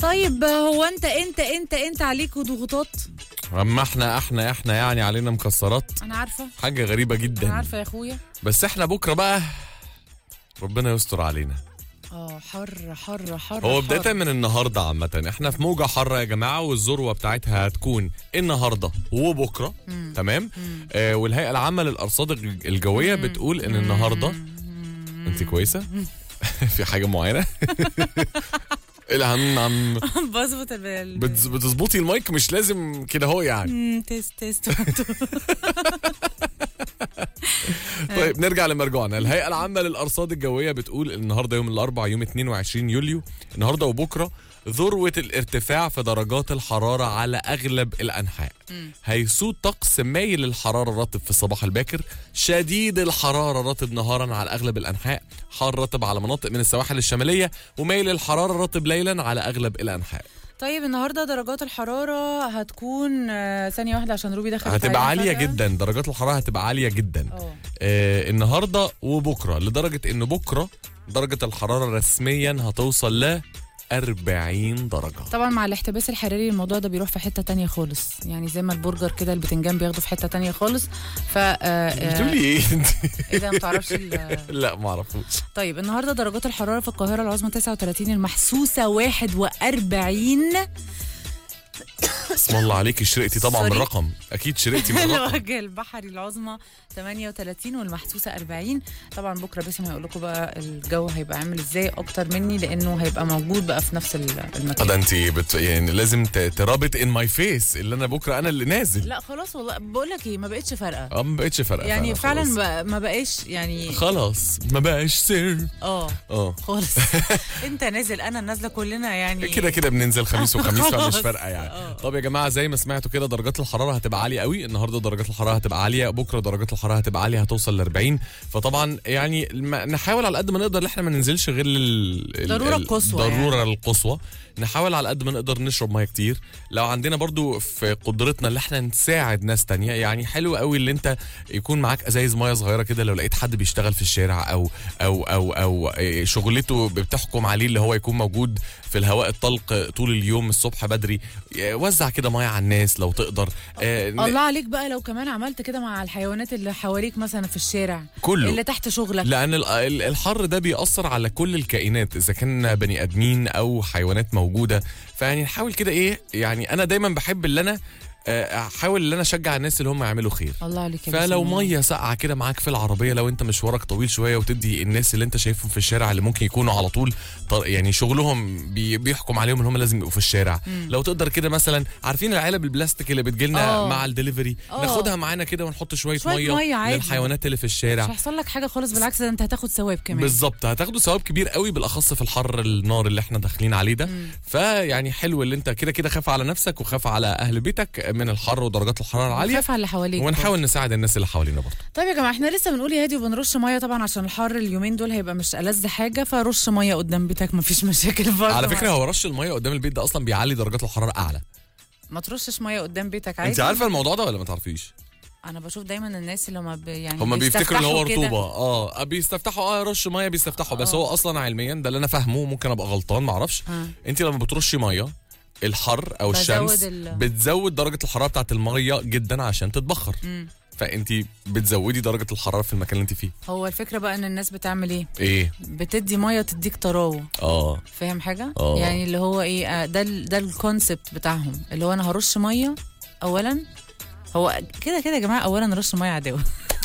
طيب هو انت انت انت انت عليكوا ضغوطات اما احنا احنا احنا يعني علينا مكسرات انا عارفه حاجه غريبه انا جدا عارفه يا اخويا بس احنا بكره بقى ربنا يستر علينا اه حر حر حر هو حر. بداية من النهارده عامة احنا في موجة حارة يا جماعة والذروة بتاعتها هتكون النهارده وبكرة تمام آه والهيئة العامة للأرصاد الج- الجوية بتقول ان النهارده انت كويسة؟ في حاجة معينة؟ الهم عم بظبط ال بتز- بتظبطي المايك مش لازم كده هو يعني مم، تيست تيست طيب نرجع لمرجوعنا الهيئة العامة للأرصاد الجوية بتقول النهارده يوم الأربعاء يوم 22 يوليو النهارده وبكرة ذروة الارتفاع في درجات الحرارة على أغلب الأنحاء هيسود طقس مايل للحرارة رطب في الصباح الباكر شديد الحرارة رطب نهارا على أغلب الأنحاء حار رطب على مناطق من السواحل الشمالية ومايل الحرارة رطب ليلا على أغلب الأنحاء طيب النهارده درجات الحراره هتكون آه، ثانيه واحده عشان روبي دخلت هتبقى علينا عالية فجأة. جدا درجات الحرارة هتبقى عالية جدا اه آه النهارده وبكره لدرجه ان بكره درجه الحراره رسميا هتوصل ل 40 درجه طبعا مع الاحتباس الحراري الموضوع ده بيروح في حته تانية خالص يعني زي ما البرجر كده البتنجان بياخده في حته تانية خالص ف آه، آه، بتقولي ايه انت ايه ده ما تعرفش ال- لا ما اعرفوش طيب النهارده درجات الحراره في القاهره العظمى 39 المحسوسه 41 اسم الله عليك شرقتي طبعا من سوري. الرقم اكيد شرقتي من الرقم الوجه البحري العظمى 38 والمحسوسه 40 طبعا بكره باسم هيقول لكم بقى الجو هيبقى عامل ازاي اكتر مني لانه هيبقى موجود بقى في نفس ال- المكان ده انت بت... يعني لازم ت- ترابط ان ماي فيس اللي انا بكره انا اللي نازل لا خلاص والله بقول لك ايه ما بقتش فارقه اه ما بقتش فارقه يعني فعلا خلاص. بقى- ما بقاش يعني خلاص ما بقاش سر اه اه خالص انت نازل انا نازله كلنا يعني كده كده بننزل خميس وخميس فمش خلاص. فارقه يعني آه. طب يا جماعه زي ما سمعتوا كده درجات الحراره هتبقى عاليه قوي النهارده درجات الحراره هتبقى عاليه بكره درجات الحراره هتبقى عاليه هتوصل ل 40 فطبعا يعني ما- نحاول على قد ما نقدر ان احنا ما ننزلش غير لل ال- ضرورة ال- القصوى الضروره القصوى نحاول على قد ما نقدر نشرب ميه كتير لو عندنا برضو في قدرتنا اللي احنا نساعد ناس تانية يعني حلو قوي اللي انت يكون معاك ازايز ميه صغيره كده لو لقيت حد بيشتغل في الشارع او او او او إيه شغلته بتحكم عليه اللي هو يكون موجود في الهواء الطلق طول اليوم الصبح بدري إيه، وزع كده ميه على الناس لو تقدر آه، ن- الله عليك بقى لو كمان عملت كده مع الحيوانات اللي حواليك مثلا في الشارع كله. اللي تحت شغلك لان ال- ال- الحر ده بيأثر على كل الكائنات اذا كان بني ادمين او حيوانات موجوده فيعني نحاول كده ايه يعني انا دايما بحب اللي انا آه، احاول ان انا اشجع الناس اللي هم يعملوا خير الله عليك يا فلو بسم الله. ميه ساقعه كده معاك في العربيه لو انت مشوارك طويل شويه وتدي الناس اللي انت شايفهم في الشارع اللي ممكن يكونوا على طول طر- يعني شغلهم بي بيحكم عليهم ان هم لازم يبقوا في الشارع لو تقدر كده مثلا عارفين العلب البلاستيك اللي بتجيلنا آه. مع الدليفري آه. ناخدها معانا كده ونحط شويه, شوية مية عادي. للحيوانات اللي في الشارع مش هيحصل لك حاجه خالص بالعكس ده انت هتاخد ثواب كمان بالظبط هتاخدوا ثواب كبير قوي بالاخص في الحر النار اللي احنا داخلين عليه ده فيعني حلو اللي انت كده كده خاف على نفسك وخاف على اهل بيتك من الحر ودرجات الحراره العاليه خاف على اللي حواليك ونحاول نساعد الناس اللي حوالينا برضه طيب يا جماعه احنا لسه بنقول يا هادي وبنرش ميه طبعا عشان الحر اليومين دول هيبقى مش ألذ حاجه فرش ميه قدام بيتك مفيش مشاكل برضه على فكره هو رش الميه قدام البيت ده اصلا بيعلي درجات الحراره اعلى ما ترشش ميه قدام بيتك عادي انت عارفه الموضوع ده ولا ما تعرفيش انا بشوف دايما الناس اللي هم يعني هم بيفتكروا ان هو بيستفتحوا كده. رطوبه اه بيستفتحوا اه رش ميه بيستفتحوا بس آه. هو اصلا علميا ده اللي انا فاهمه ممكن ابقى غلطان ما اعرفش آه. انت لما بترشي ميه الحر او بزود الشمس ال- بتزود درجه الحراره بتاعت الميه جدا عشان تتبخر مم. فانت بتزودي درجه الحراره في المكان اللي انت فيه هو الفكره بقى ان الناس بتعمل ايه ايه بتدي ميه تديك طراوه اه فاهم حاجه آه. يعني اللي هو ايه آه، ده ال- ده الكونسبت بتاعهم اللي هو انا هرش ميه اولا هو كده كده يا جماعه اولا رش ميه عداوه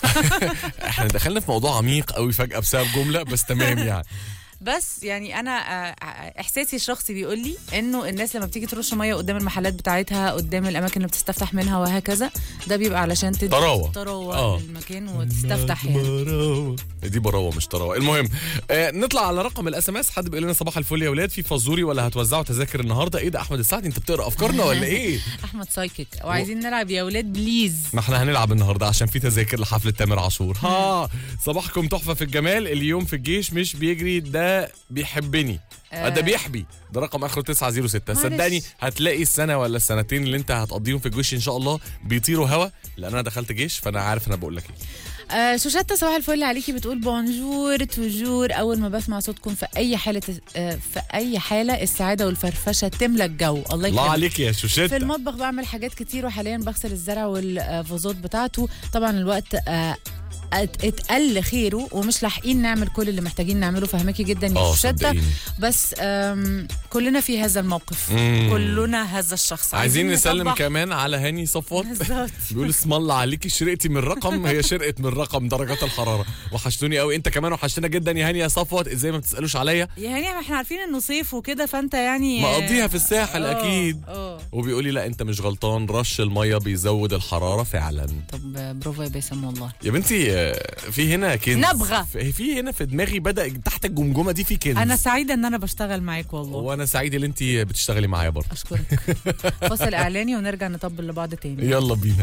احنا دخلنا في موضوع عميق قوي فجاه بسبب جمله بس تمام يعني بس يعني انا آه، آه، احساسي الشخصي بيقول لي انه الناس لما بتيجي ترش ميه قدام المحلات بتاعتها قدام الاماكن اللي بتستفتح منها وهكذا ده بيبقى علشان تدي طراوة. طراوه آه. للمكان وتستفتح يعني براوة. دي براوه مش طراوه المهم آه نطلع على رقم الاس ام اس حد بيقول لنا صباح الفل يا ولاد في فزوري ولا هتوزعوا تذاكر النهارده ايه ده احمد السعدي انت بتقرا افكارنا ولا ايه احمد سايكيك وعايزين نلعب يا ولاد بليز ما احنا هنلعب النهارده عشان في تذاكر لحفله تامر عاشور ها صباحكم تحفه في الجمال اليوم في الجيش مش بيجري ده بيحبني آه. ده بيحبي ده رقم اخره 906 معلش. صدقني هتلاقي السنه ولا السنتين اللي انت هتقضيهم في الجيش ان شاء الله بيطيروا هوا لان انا دخلت جيش فانا عارف انا بقول لك ايه آه شوشتة صباح الفل عليكي بتقول بونجور توجور اول ما بسمع صوتكم في اي حاله آه في اي حاله السعاده والفرفشه تملى الجو الله الله يكرمك عليك يا في شوشتة المطبخ بعمل حاجات كتير وحاليا بغسل الزرع والفازات بتاعته طبعا الوقت آه ات- اتقل خيره ومش لاحقين نعمل كل اللي محتاجين نعمله فهماكي جدا يا اه شتى صدقيني بس آم، كلنا في هذا الموقف مم. كلنا هذا الشخص عايزين نسلم نصبح- كمان على هاني صفوت بالظبط بيقول اسم الله عليكي شرقتي من رقم هي شرقت من رقم درجات الحراره وحشتوني قوي انت كمان وحشتنا جدا يا هاني يا صفوت ازاي ما بتسالوش عليا يا هاني ما احنا عارفين انه صيف وكده فانت يعني مقضيها في الساحل آه، اكيد اه وبيقول لي لا انت مش غلطان رش الميه بيزود الحراره فعلا طب برافو يا باسم والله يا بنتي آه، في هنا كنز نبغة. في في هنا في دماغي بدا تحت الجمجمه دي في كنز انا سعيده ان انا بشتغل معاك والله وانا سعيد ان انت بتشتغلي معايا برضه اشكرك فاصل اعلاني ونرجع نطبل لبعض تاني يلا بينا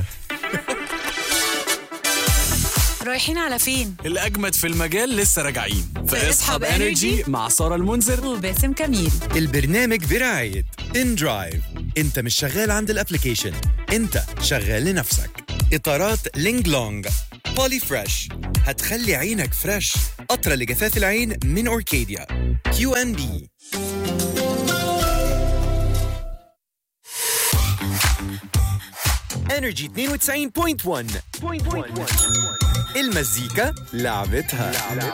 رايحين على فين الأجمد في المجال لسه راجعين في اسحب إنرجي مع سارة المنذر وباسم كميل البرنامج برعاية ان درايف انت مش شغال عند الابليكيشن انت شغال لنفسك اطارات لينج لونج بولي فريش هتخلي عينك فريش قطرة لجفاف العين من اوركيديا كيو ان بي انرجي 92.1 المزيكا لعبتها,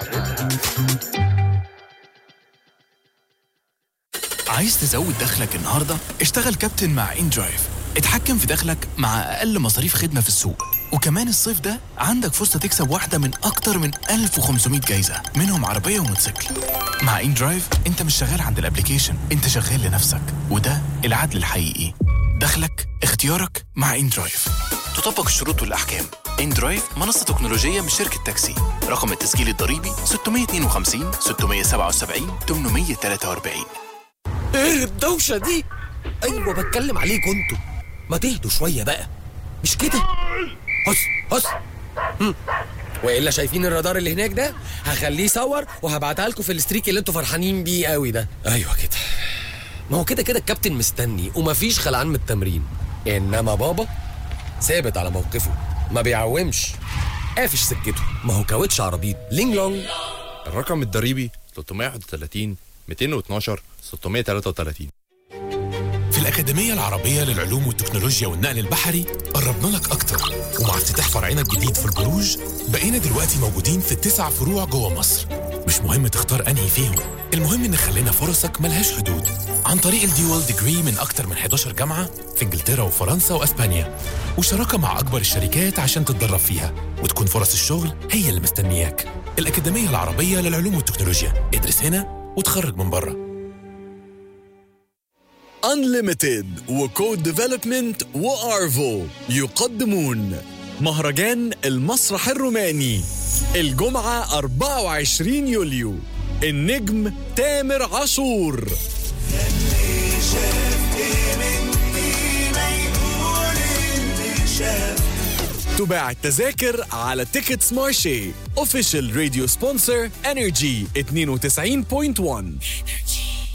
عايز تزود دخلك النهاردة؟ اشتغل كابتن مع إن درايف اتحكم في دخلك مع أقل مصاريف خدمة في السوق وكمان الصيف ده عندك فرصة تكسب واحدة من أكتر من 1500 جايزة منهم عربية وموتوسيكل مع إن درايف أنت مش شغال عند الابليكيشن أنت شغال لنفسك وده العدل الحقيقي دخلك اختيارك مع إن درايف تطبق الشروط والأحكام إن درايف منصة تكنولوجية من شركة تاكسي رقم التسجيل الضريبي 652 677 843 ايه الدوشة دي؟ ايوه بتكلم عليكم انتوا ما تهدوا شوية بقى مش كده هس هس هم. والا شايفين الرادار اللي هناك ده هخليه يصور وهبعتها لكم في الستريك اللي انتوا فرحانين بيه قوي ده ايوه كده ما هو كده كده الكابتن مستني ومفيش خلعان من التمرين انما بابا ثابت على موقفه ما بيعومش قافش سكته ما هو كاوتش عربيط لينج لونج الرقم الضريبي 331 212 633 في الأكاديمية العربية للعلوم والتكنولوجيا والنقل البحري قربنا لك أكتر ومع افتتاح فرعنا الجديد في البروج بقينا دلوقتي موجودين في التسع فروع جوه مصر مش مهم تختار أنهي فيهم المهم إن خلينا فرصك ملهاش حدود عن طريق الديوال ديجري من أكتر من 11 جامعة في إنجلترا وفرنسا وأسبانيا وشراكة مع أكبر الشركات عشان تتدرب فيها وتكون فرص الشغل هي اللي مستنياك الأكاديمية العربية للعلوم والتكنولوجيا ادرس هنا وتخرج من بره Unlimited وكود ديفلوبمنت وارفو يقدمون مهرجان المسرح الروماني الجمعة 24 يوليو النجم تامر عاشور تباع التذاكر على تيكتس مارشي اوفيشال راديو سبونسر انرجي 92.1